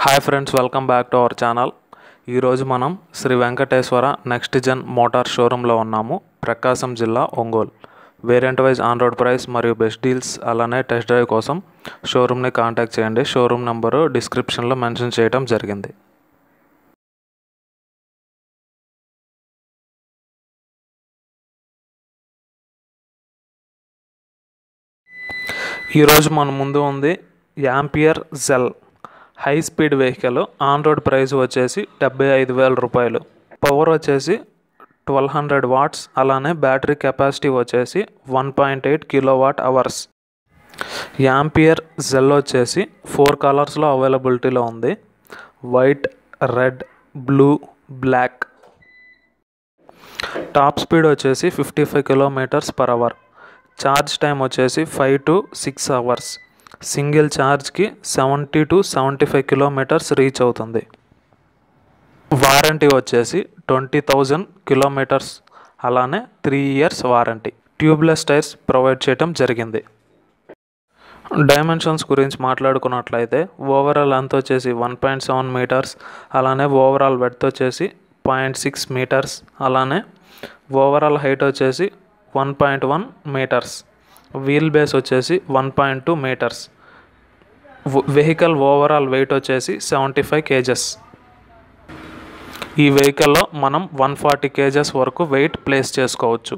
hi friends welcome back to our channel ఈరోజు మనం Shri Venkateswara next gen motor షోరూంలో ఉన్నాము ప్రకాశం జిల్లా Ongole variant wise on road price మరియు బెస్ట్ డీల్స్ అలానే టెస్ట్ డ్రైవ్ కోసం షోరూమ్ని కాంటాక్ట్ చేయండి షోరూమ్ నెంబరు డిస్క్రిప్షన్లో మెన్షన్ చేయడం జరిగింది ఈరోజు మన ముందు ఉంది ampere gel high speed vehicle on road price వచ్చేసి డెబ్బై ఐదు వేల రూపాయలు పవర్ వచ్చేసి ట్వెల్వ్ హండ్రెడ్ వాట్స్ అలానే బ్యాటరీ కెపాసిటీ వచ్చేసి one point eight kilo watt hours ampere gel వచ్చేసి ఫోర్ కలర్స్లో అవైలబిలిటీలో ఉంది white red blue black top speed వచ్చేసి fifty five kilometres per hour charge time వచ్చేసి five to six hours single ఛార్జ్కి seventy to seventy five kilometres reach అవుతుంది warranty వచ్చేసి twenty thousand kilometres అలానే three years warranty tubeless tyres provide చేయడం జరిగింది dimensions గురించి మాట్లాడుకున్నట్లయితే ఓవరాల్ లెంత్ వచ్చేసి వన్ పాయింట్ సెవెన్ మీటర్స్ అలానే ఓవరాల్ వెడ్త్ వచ్చేసి పాయింట్ సిక్స్ మీటర్స్ అలానే ఓవరాల్ హైట్ వచ్చేసి one point one metres wheel base వచ్చేసి one point two metres vehicle overall weight వచ్చేసి సెవెంటీ ఫైవ్ కేజెస్ ఈ వెహికల్లో మనం వన్ ఫార్టీ కేజెస్ వరకు వెయిట్ ప్లేస్ చేసుకోవచ్చు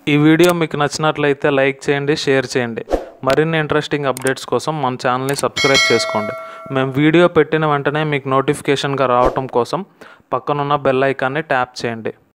ఈ వీడియో మీకు నచ్చినట్లయితే లైక్ చేయండి షేర్ చేయండి మరిన్ని ఇంట్రెస్టింగ్ అప్డేట్స్ కోసం మన ఛానల్ని సబ్స్క్రైబ్ చేసుకోండి మేము వీడియో పెట్టిన వెంటనే మీకు నోటిఫికేషన్గా రావటం కోసం పక్కనున్న బెల్ ఐకాన్ని ట్యాప్ చేయండి